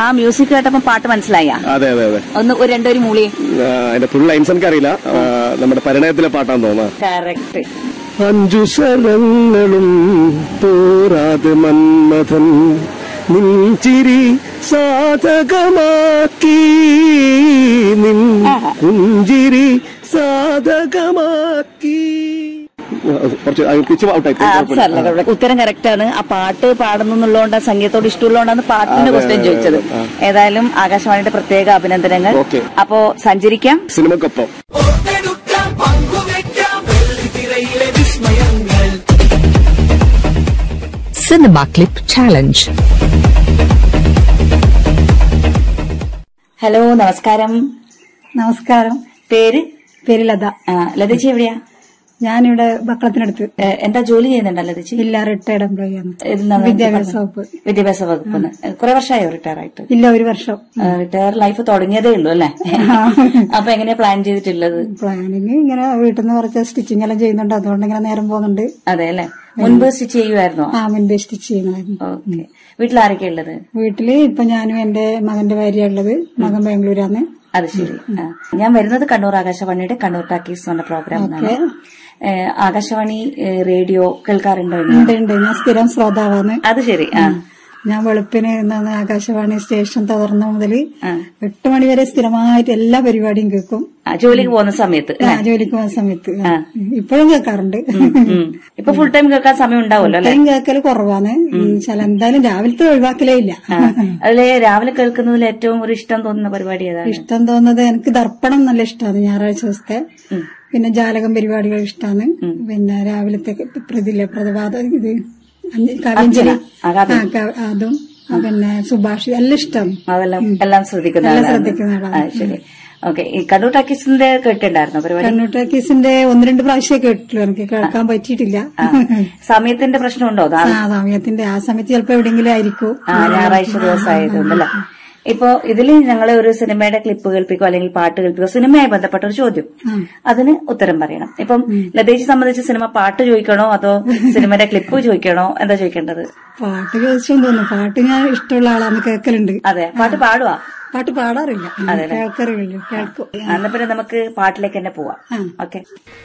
ആ മ്യൂസിക് കേട്ടപ്പോ പാട്ട് മനസ്സിലായ അതെ അതെ അതെ ഒന്ന് ഒരു രണ്ടൊരു മൂളി ആ, അതിന്റെ ഫുൾ ലൈൻസ് എനിക്കറിയില്ല ആ, നമ്മുടെ പരിണയത്തിലെ പാട്ടാന്ന് തോന്നാ കറക്റ്റ് അഞ്ചു ശരങ്ങളും പോരാതെ മന്മഥൻ നിഞ്ചിരി സാധകമാക്കി നിൻ പുഞ്ചിരി സാധകമാക്കി ആ, കുറച്ച് പിച്ച് ഔട്ടായി ആ, അത് സാരമില്ല, കുഴപ്പമില്ല. ഉത്തരം കറക്റ്റ് ആണ് ആ പാട്ട് പാടുന്നുള്ളതുകൊണ്ട് സംഗീതത്തോട് ഇഷ്ടമുള്ളതുകൊണ്ടാണ് പാട്ടിന്റെ അതെ, ക്വസ്റ്റ്യൻ അതെ, ചോദിച്ചത് ആ. ഏതായാലും ആകാശവാണിയുടെ പ്രത്യേക അഭിനന്ദനങ്ങൾ ഓക്കെ. അപ്പോ സഞ്ചരിക്കാം സിനിമക്കൊപ്പം ഓർത്തെടുക്കാം പങ്കുവെക്കാം വെള്ളിത്തിരയിലെ വിസ്മയങ്ങൾ Cinema Clip Challenge. ഹലോ നമസ്കാരം നമസ്കാരം പേര് പേര് ലത ആ, ലതച്ചി എവിടെയാ ഞാനിവിടെ ബക്കളത്തിനടുത്ത് ഏ, എന്താ ജോലി ചെയ്യുന്നുണ്ടോ ലതച്ചി ഇല്ല റിട്ടയർഡ് എംപ്ലോയി ആണ് എന്താണ് വിദ്യാഭ്യാസ വകുപ്പ് വിദ്യാഭ്യാസ വകുപ്പ് കുറെ വർഷമായോ റിട്ടയർ ആയിട്ട് ഇല്ല ഒരു വർഷം റിട്ടയർ ലൈഫ് തുടങ്ങിയതേ ഉള്ളൂ അല്ലേ അപ്പൊ എങ്ങനെയാ പ്ലാൻ ചെയ്തിട്ടുള്ളത് പ്ലാനിങ് ഇങ്ങനെ വീട്ടിൽ നിന്ന് കുറച്ച് സ്റ്റിച്ചിങ് എല്ലാം ചെയ്യുന്നുണ്ട് അതുകൊണ്ട് ഇങ്ങനെ നേരം പോകുന്നുണ്ട് അതെ അല്ലേ മുൻപ് സ്റ്റിച്ച് ചെയ്യുമായിരുന്നോ ആ മുൻപേ സ്റ്റിച്ച് ചെയ്യുന്നതായിരുന്നു ഓക്കെ വീട്ടിൽ ആരൊക്കെ ഉള്ളത് വീട്ടില് ഇപ്പൊ ഞാനും എന്റെ മകന്റെ ഭാര്യ ഉള്ളത് മകൻ ബാംഗ്ലൂരാണ് അത് ശരി ആ. ഞാൻ വരുന്നത് കണ്ണൂർ ആകാശവാണിയുടെ കണ്ണൂർ ടാക്കീസ് എന്ന് പറഞ്ഞ പ്രോഗ്രാമിനാണ് ഏഹ്, ആകാശവാണി ഏഹ്, റേഡിയോ കേൾക്കാറുണ്ടോ എന്ന്? ഉണ്ട് ഉണ്ട് ഞാൻ സ്ഥിരം ശ്രോതാവാണ് അത് ശരി ആ ഞാൻ വെളുപ്പിന് എന്താണ് ആകാശവാണി സ്റ്റേഷൻ തുറന്ന മുതൽ ആ. എട്ട് മണി വരെ സ്ഥിരമായിട്ട് എല്ലാ പരിപാടിയും കേൾക്കും ആ, ജോലിക്ക് പോകുന്ന സമയത്ത് ആ, ജോലിക്ക് പോകുന്ന സമയത്ത് ഇപ്പോഴും കേൾക്കാറുണ്ട് ഉം. ഇപ്പൊ ഫുൾ ടൈം കേൾക്കാൻ സമയം ഉണ്ടാവുമല്ലോ അല്ലെ ടൈം കേൾക്കൽ കുറവാണ് ഈ ചില എന്തായാലും രാവിലത്തെ ഒഴിവാക്കലേ ഇല്ല അതിലെ രാവിലെ കേൾക്കുന്നതിൽ ഏറ്റവും ഒരു ഇഷ്ടം തോന്നുന്ന പരിപാടി ഏതാണ് ഇഷ്ടം തോന്നുന്നത് എനിക്ക് ദർപ്പണം നല്ല ഇഷ്ടമാണ് ഞായറാഴ്ച ദിവസത്തെ പിന്നെ ജാലകം പരിപാടികൾ ഇഷ്ടമാണ് പിന്നെ രാവിലത്തെ പ്രതില പ്രതപാത ഇത് അഞ്ച് കാവ്യഞ്ജലി ആ, കാവ്യം. ആ, ക- അതും ആ, പിന്നെ സുഭാഷ് എല്ലാം ഇഷ്ടമാണ് അതെല്ലാം എല്ലാം ശ്രദ്ധിക്കുന്ന എല്ലാം ആളാണ്. ശ്രദ്ധിക്കുന്ന ആളാണ്. ആ, ശരി ഓക്കെ ഈ കണ്ണൂർ ടാക്കീസിന്റെ കേട്ടിട്ടുണ്ടായിരുന്നോ പരിപാടി കണ്ണൂട്ടാക്കീസിന്റെ ഒന്ന് രണ്ട് പ്രാവശ്യം കേട്ടിട്ടുള്ളൂ എനിക്ക് കേൾക്കാൻ പറ്റിയിട്ടില്ല ആ. സമയത്തിന്റെ പ്രശ്നമുണ്ടോ അതാ ആ സമയത്തിന്റെ ആ സമയത്ത് ചിലപ്പോ എവിടെയെങ്കിലും ആയിരിക്കും ആ ഞായറാഴ്ച ദിവസമായതുകൊണ്ടല്ലേ ഇപ്പോ ഇതിൽ ഞങ്ങളെ ഒരു സിനിമയുടെ ക്ലിപ്പ് കേൾപ്പിക്കോ അല്ലെങ്കിൽ പാട്ട് കേൾപ്പിക്കോ സിനിമയുമായി ബന്ധപ്പെട്ട ഒരു ചോദ്യം അതിന് ഉത്തരം പറയണം ഇപ്പം ലതേജി സംബന്ധിച്ച് സിനിമ പാട്ട് ചോദിക്കണോ അതോ സിനിമയുടെ ക്ലിപ്പ് ചോദിക്കണോ എന്താ ചോദിക്കേണ്ടത് പാട്ട് ചോദിച്ചെന്ന് തോന്നുന്നു പാട്ട് ഞാൻ ഇഷ്ടമുള്ള ആളാന്ന് കേൾക്കലുണ്ട് അതെ പാട്ട് പാടുവാ പാട്ട് പാടാറില്ല കേൾക്കാറില്ല കേൾക്കും എന്നാ പിന്നെ നമുക്ക് പാട്ടിലേക്ക് തന്നെ പോവാം ഓക്കെ